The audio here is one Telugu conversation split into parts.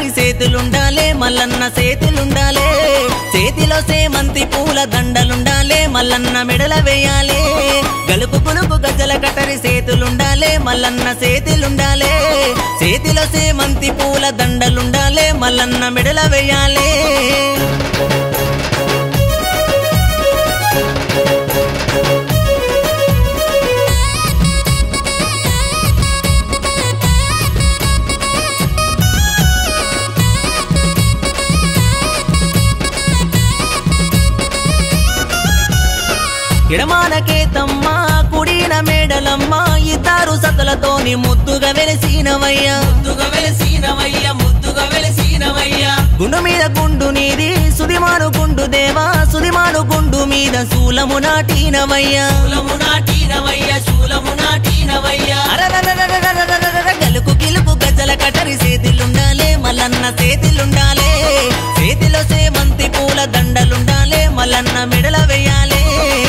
కటరి చేతులుండాలే మల్లన్న చేతులుండాలే చేతిలో సేమంతి పూల దండలుండాలే మల్లన్న మెడల వేయాలే గలుపు పులుపు గజల కటరి చేతులుండాలే మల్లన్న చేతులుండాలే చేతిలో సేమంతి పూల దండలుండాలే మల్లన్న మెడల వేయాలే ఎడమానకే తమ్మ కుడిన మేడలమ్మ ఇద్దరు సతులతోని ముద్దుగా వెలిసినవయ్యా ముద్దుగా వెలసినవయ్య ముద్దుగా వెలసినవయ్య గుండు మీద గుండు నీది సుదిమాను గుండు దేవా సుదిమాను గుండు మీద శూలము నాటినవయ్యా శూలము నాటినవయ్య శూలము నాటినవయ్య అరరరరరరరరరర గలుపు గిలుపు గజ్జల కటరి చేతిలుండాలే మల్లన్న చేతిలుండాలే చేతిలో సేమంతి పూల దండలుండాలే మల్లన్న మెడల వేయాలే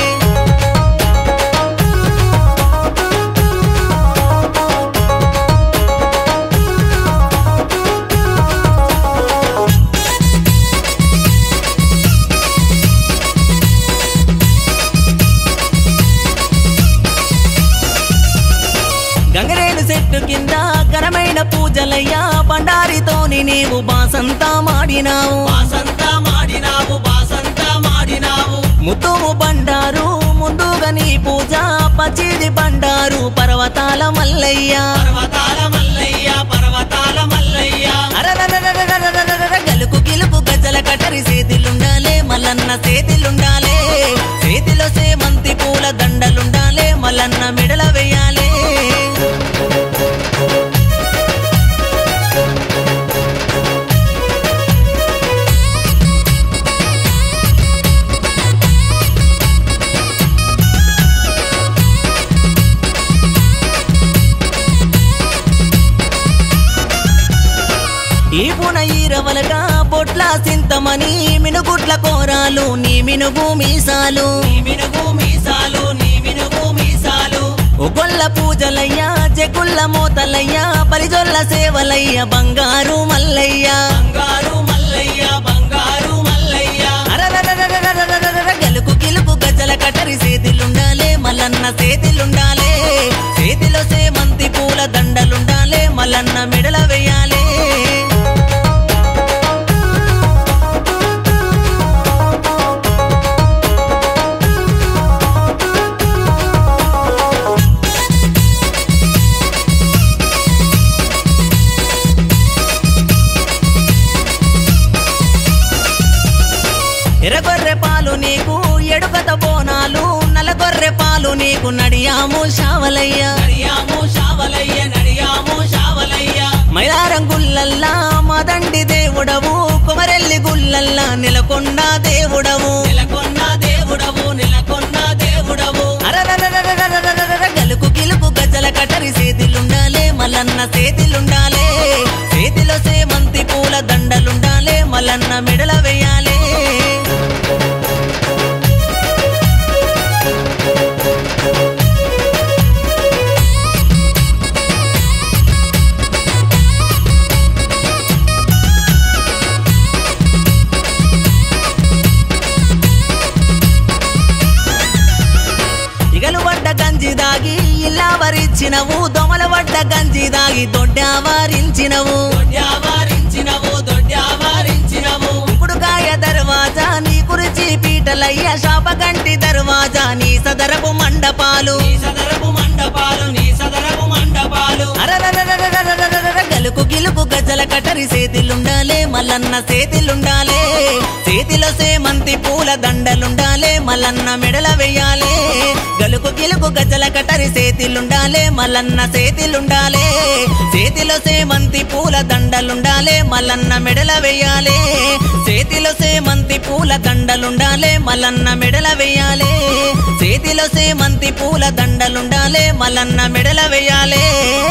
గంగరేణు చెట్టు కింద ఘనమైన పూజలయ్యా బండారితోని నీవు బాసంతా మాడినావు బాసంతా మాడినావు బాసంతా మాడినావు ముత్తుము బండారు ముందుగా నీ పూజ పచ్చిది బండారు పర్వతాల మల్లయ్య పర్వతాల మల్లయ్య పర్వతాల మల్లయ్య అరరరరరరరరరర గలుపు గిలుపు గజ్జల కటరి చేతిలుండాలే మల్లన్న చేతిలుండాలే చేతిలో సేమంతి పూల దండలుండాలే మల్లన్న మెడల వేయాలే ఈ పున ఈరవలగా బొట్ల సింతమని మినుగుట్ల కోరాలు నీ మినుగు మీసాలు నీ మినుగు మీసాలు నీ మినుగు మీసాలు ఒగొల్ల పూజలయ్యా జగుల్ల మోతలయ్యా పరిజొల్ల సేవలయ్య బంగారు మల్లయ్య బంగారు మల్లయ్య బంగారు మల్లయ్య అరరరరరరరరరర గలుపు గిలుపు గజ్జల కటరి చేతిలుండాలే మల్లన్న చేతిలుండాలే చేతిలో సేమంతి పూల దండలుండాలే మల్లన్న మెడల వేయాలే ఎర్రగొర్రె పాలు నీకు ఎడుకత బోనాలు నల్లగొర్రె పాలు నీకు నడియాము శావలయ్య నడియాము శావలయ్య నడియాము శావలయ్య మైలారం గుల్లల్లా మదండి దేవుడవు కుమరెల్లి గుల్లల్లా నెలకొండ దేవుడవు నెలకొన్న దేవుడవు నెలకొన్న దేవుడవు అరరరరరరరరరర గలుపు గిలుపు గజ్జల కటరి చేతిలుండాలే మల్లన్న చేతిలుండాలే చేతిలో సేమంతి పూల దండలుండాలే మల్లన్న మెడల వేయాలే ఇగలు పడ్డ గంజి దాగి ఇల్లా వరించినవు దొమల పడ్డ గంజి దాగి దొడ్డావారించినవు దొడ్డావారించినవు దొడ్డావారించినవు ఇప్పుడుకాయ దర్వాజా నీ కురిచి పీటలయ్య శాపగంటి దర్వాజా నీ సదరపు మండపాలు నీ సదరపు మండపాలు నీ సదరపు మండపాలు అరరరరరరరరరర గలుపు గిలుపు గజ్జల కటరి చేతిలుండాలే మల్లన్న చేతిలుండాలే చేతిలో సేమంతి పూల దండలుండాలే మల్లన్న మెడల వేయాలే గలుపు గిలుపు గజ్జల కటరి చేతిలుండాలే మల్లన్న చేతిలుండాలే చేతిలో సేమంతి పూల దండలుండాలే మల్లన్న మెడల వేయాలే చేతిలో సేమంతి పూల దండలుండాలే మల్లన్న మెడల వేయాలే చేతిలో సేమంతి పూల దండలుండాలే మల్లన్న మెడల వేయాలే